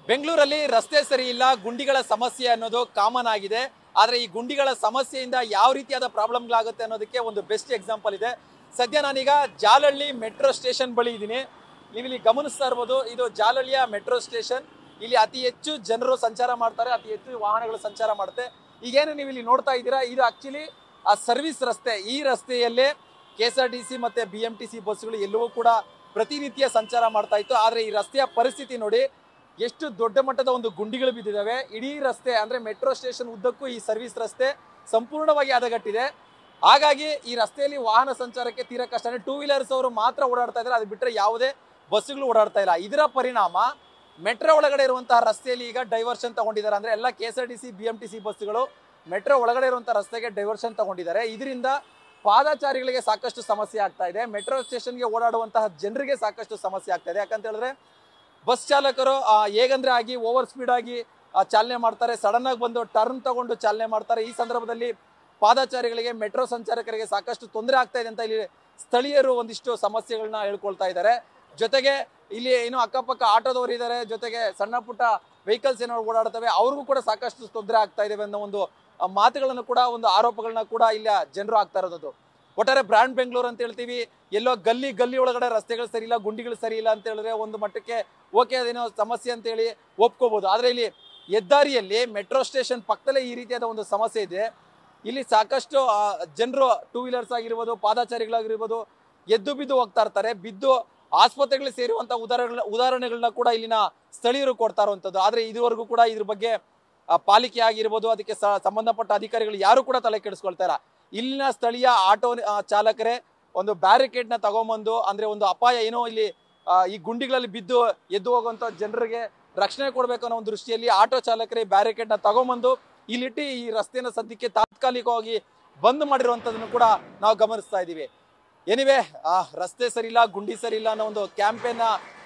ಬೆಂಗಳೂರಲ್ಲಿ ರಸ್ತೆ ಸರಿ ಇಲ್ಲ ಗುಂಡಿಗಳ ಸಮಸ್ಯೆ ಅನ್ನೋದು ಕಾಮನ್ ಆಗಿದೆ ಆದ್ರೆ ಈ ಗುಂಡಿಗಳ ಸಮಸ್ಯೆಯಿಂದ ಯಾವ ರೀತಿಯಾದ ಪ್ರಾಬ್ಲಮ್ಗಳಾಗುತ್ತೆ ಅನ್ನೋದಕ್ಕೆ ಒಂದು ಬೆಸ್ಟ್ ಎಕ್ಸಾಂಪಲ್ ಇದೆ ಸದ್ಯ ನಾನೀಗ ಜಾಲಹಳ್ಳಿ ಮೆಟ್ರೋ ಸ್ಟೇಷನ್ ಬಳಿ ಇದ್ದೀನಿ ನೀವು ಇಲ್ಲಿ ಗಮನಿಸ್ತಾ ಇರ್ಬೋದು ಇದು ಜಾಲಹಳ್ಳಿಯ ಮೆಟ್ರೋ ಸ್ಟೇಷನ್ ಇಲ್ಲಿ ಅತಿ ಹೆಚ್ಚು ಜನರು ಸಂಚಾರ ಮಾಡ್ತಾರೆ ಅತಿ ಹೆಚ್ಚು ವಾಹನಗಳು ಸಂಚಾರ ಮಾಡುತ್ತೆ ಈಗೇನು ನೀವು ಇಲ್ಲಿ ನೋಡ್ತಾ ಇದ್ದೀರಾ ಇದು ಆಕ್ಚುಲಿ ಆ ಸರ್ವಿಸ್ ರಸ್ತೆ ಈ ರಸ್ತೆಯಲ್ಲೇ K S R T C ಮತ್ತೆ ಬಿ ಎಂ ಟಿ ಸಿ ಬಸ್ಗಳು ಎಲ್ಲವೂ ಕೂಡ ಪ್ರತಿನಿತ್ಯ ಸಂಚಾರ ಮಾಡ್ತಾ ಇತ್ತು ಆದರೆ ಈ ರಸ್ತೆಯ ಪರಿಸ್ಥಿತಿ ನೋಡಿ ಎಷ್ಟು ದೊಡ್ಡ ಮಟ್ಟದ ಒಂದು ಗುಂಡಿಗಳು ಬಿದ್ದಿದ್ದಾವೆ ಇಡೀ ರಸ್ತೆ ಅಂದ್ರೆ ಮೆಟ್ರೋ ಸ್ಟೇಷನ್ ಉದ್ದಕ್ಕೂ ಈ ಸರ್ವಿಸ್ ರಸ್ತೆ ಸಂಪೂರ್ಣವಾಗಿ ಹದಗಟ್ಟಿದೆ ಹಾಗಾಗಿ ಈ ರಸ್ತೆಯಲ್ಲಿ ವಾಹನ ಸಂಚಾರಕ್ಕೆ ತೀರಾ ಕಷ್ಟ ಅಂದ್ರೆ ಟೂ ವೀಲರ್ಸ್ ಅವರು ಮಾತ್ರ ಓಡಾಡ್ತಾ ಇದ್ದಾರೆ ಅದು ಬಿಟ್ಟರೆ ಯಾವುದೇ ಬಸ್ಸುಗಳು ಓಡಾಡ್ತಾ ಇಲ್ಲ ಇದರ ಪರಿಣಾಮ ಮೆಟ್ರೋ ಒಳಗಡೆ ಇರುವಂತಹ ರಸ್ತೆಯಲ್ಲಿ ಈಗ ಡೈವರ್ಷನ್ ತಗೊಂಡಿದ್ದಾರೆ ಅಂದ್ರೆ ಎಲ್ಲ K S R T C B M T C ಬಸ್ಸುಗಳು ಮೆಟ್ರೋ ಒಳಗಡೆ ಇರುವಂತಹ ರಸ್ತೆಗೆ ಡೈವರ್ಷನ್ ತಗೊಂಡಿದ್ದಾರೆ ಇದರಿಂದ ಪಾದಚಾರಿಗಳಿಗೆ ಸಾಕಷ್ಟು ಸಮಸ್ಯೆ ಆಗ್ತಾ ಇದೆ ಮೆಟ್ರೋ ಸ್ಟೇಷನ್ಗೆ ಓಡಾಡುವಂತಹ ಜನರಿಗೆ ಸಾಕಷ್ಟು ಸಮಸ್ಯೆ ಆಗ್ತಾ ಇದೆ ಯಾಕಂತ ಹೇಳಿದ್ರೆ ಬಸ್ ಚಾಲಕರು ಆ, ಹೇಗಂದ್ರೆ ಆಗಿ ಓವರ್ ಸ್ಪೀಡ್ ಆಗಿ ಆ, ಚಾಲನೆ ಮಾಡ್ತಾರೆ ಸಡನ್ ಆಗಿ ಬಂದು ಟರ್ನ್ ತಗೊಂಡು ಚಾಲನೆ ಮಾಡ್ತಾರೆ ಈ ಸಂದರ್ಭದಲ್ಲಿ ಪಾದಚಾರಿಗಳಿಗೆ ಮೆಟ್ರೋ ಸಂಚಾರಕರಿಗೆ ಸಾಕಷ್ಟು ತೊಂದರೆ ಆಗ್ತಾ ಇದೆ ಅಂತ ಇಲ್ಲಿ ಸ್ಥಳೀಯರು ಒಂದಿಷ್ಟು ಸಮಸ್ಯೆಗಳನ್ನ ಹೇಳ್ಕೊಳ್ತಾ ಇದ್ದಾರೆ ಜೊತೆಗೆ ಇಲ್ಲಿ ಏನು ಅಕ್ಕಪಕ್ಕ ಆಟೋದವರು ಇದ್ದಾರೆ ಜೊತೆಗೆ ಸಣ್ಣ ಪುಟ್ಟ ವೆಹಿಕಲ್ಸ್ ಏನೋ ಓಡಾಡ್ತವೆ ಅವ್ರಿಗೂ ಕೂಡ ಸಾಕಷ್ಟು ತೊಂದರೆ ಆಗ್ತಾ ಇದಾವೆ ಅನ್ನೋ ಒಂದು ಆ, ಮಾತುಗಳನ್ನು ಕೂಡ ಒಂದು ಆರೋಪಗಳನ್ನ ಕೂಡ ಇಲ್ಲಿ ಜನರು ಆಗ್ತಾ ಇರೋದು ಒಟ್ಟಾರೆ ಬ್ರಾಂಡ್ ಬೆಂಗಳೂರು ಅಂತ ಹೇಳ್ತೀವಿ ಎಲ್ಲೋ ಗಲ್ಲಿ ಗಲ್ಲಿ ಒಳಗಡೆ ರಸ್ತೆಗಳು ಸರಿ ಇಲ್ಲ ಗುಂಡಿಗಳು ಸರಿ ಇಲ್ಲ ಅಂತ ಹೇಳಿದ್ರೆ ಒಂದು ಮಟ್ಟಕ್ಕೆ ಓಕೆ ಅದೇನೋ ಸಮಸ್ಯೆ ಅಂತ ಹೇಳಿ ಒಪ್ಕೋಬಹುದು ಆದ್ರೆ ಇಲ್ಲಿ ಹೆದ್ದಾರಿಯಲ್ಲಿ ಮೆಟ್ರೋ ಸ್ಟೇಷನ್ ಪಕ್ಕದಲ್ಲೇ ಈ ರೀತಿಯಾದ ಒಂದು ಸಮಸ್ಯೆ ಇದೆ ಇಲ್ಲಿ ಸಾಕಷ್ಟು ಜನರು ಟೂ ವೀಲರ್ಸ್ ಆಗಿರ್ಬೋದು ಪಾದಚಾರಿಗಳಾಗಿರ್ಬೋದು ಎದ್ದು ಬಿದ್ದು ಹೋಗ್ತಾ ಇರ್ತಾರೆ ಬಿದ್ದು ಆಸ್ಪತ್ರೆಗಳಿಗೆ ಸೇರುವಂತ ಉದಾಹರಣೆ ಉದಾಹರಣೆಗಳನ್ನ ಕೂಡ ಇಲ್ಲಿನ ಸ್ಥಳೀಯರು ಕೊಡ್ತಾ ಇರುವಂತದ್ದು ಆದ್ರೆ ಇದುವರೆಗೂ ಕೂಡ ಇದ್ರ ಬಗ್ಗೆ ಆ, ಪಾಲಿಕೆ ಆಗಿರ್ಬೋದು ಅದಕ್ಕೆ ಸ- ಸಂಬಂಧಪಟ್ಟ ಅಧಿಕಾರಿಗಳು ಯಾರು ಕೂಡ ತಲೆ ಕೆಡಿಸ್ಕೊಳ್ತಾ ಇಲ್ಲ ಇಲ್ಲಿನ ಸ್ಥಳೀಯ ಆಟೋ ಆ, ಚಾಲಕರೇ ಒಂದು ಬ್ಯಾರಿಕೇಡ್ ನ ತಗೊಂಬಂದು ಅಂದ್ರೆ ಒಂದು ಅಪಾಯ ಏನೋ ಇಲ್ಲಿ ಆ, ಈ ಗುಂಡಿಗಳಲ್ಲಿ ಬಿದ್ದು ಎದ್ದು ಹೋಗುವಂತ ಜನರಿಗೆ ರಕ್ಷಣೆ ಕೊಡ್ಬೇಕು ಅನ್ನೋ ಒಂದು ದೃಷ್ಟಿಯಲ್ಲಿ ಆಟೋ ಚಾಲಕರೇ ಬ್ಯಾರಿಕೇಡ್ ನ ತಗೊಂಬಂದು ಇಲ್ಲಿಟ್ಟು ಈ ರಸ್ತೆನ ಸದ್ಯಕ್ಕೆ ತಾತ್ಕಾಲಿಕವಾಗಿ ಬಂದ್ ಮಾಡಿರುವಂತದನ್ನು ಕೂಡ ನಾವು ಗಮನಿಸ್ತಾ ಇದ್ದೀವಿ ಎನಿವೆ ಆ ರಸ್ತೆ ಸರಿ ಇಲ್ಲ ಗುಂಡಿ ಸರಿ ಇಲ್ಲ ಅನ್ನೋ ಒಂದು ಕ್ಯಾಂಪೇನ್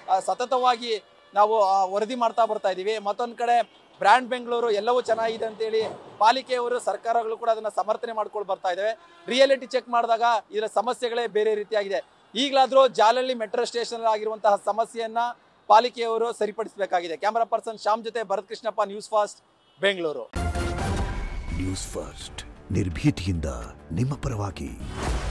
ಸತತವಾಗಿ ನಾವು ಆ, ವರದಿ ಮಾಡ್ತಾ ಬರ್ತಾ ಇದೀವಿ ಮತ್ತೊಂದ್ ಕಡೆ ಬ್ರ್ಯಾಂಡ್ ಬೆಂಗಳೂರು ಎಲ್ಲವೂ ಚೆನ್ನಾಗಿದೆ ಅಂತೇಳಿ ಪಾಲಿಕೆಯವರು ಸರ್ಕಾರಗಳು ಕೂಡ ಅದನ್ನ ಸಮರ್ಥನೆ ಮಾಡ್ಕೊಂಡು ಬರ್ತಾ ಇದಾವೆ ರಿಯಾಲಿಟಿ ಚೆಕ್ ಮಾಡಿದಾಗ ಇದರ ಸಮಸ್ಯೆಗಳೇ ಬೇರೆ ರೀತಿಯಾಗಿದೆ ಈಗಲಾದ್ರೂ ಜಾಲಹಳ್ಳಿ ಮೆಟ್ರೋ ಸ್ಟೇಷನ್ ಆಗಿರುವಂತಹ ಸಮಸ್ಯೆಯನ್ನ ಪಾಲಿಕೆಯವರು ಸರಿಪಡಿಸಬೇಕಾಗಿದೆ ಕ್ಯಾಮರಾ ಪರ್ಸನ್ ಶ್ಯಾಮ್ ಜೊತೆ Bharath Krishnappa news fast Bengaluru news first ನಿರ್ಭೀತಿಯಿಂದ ನಿಮ್ಮ ಪರವಾಗಿ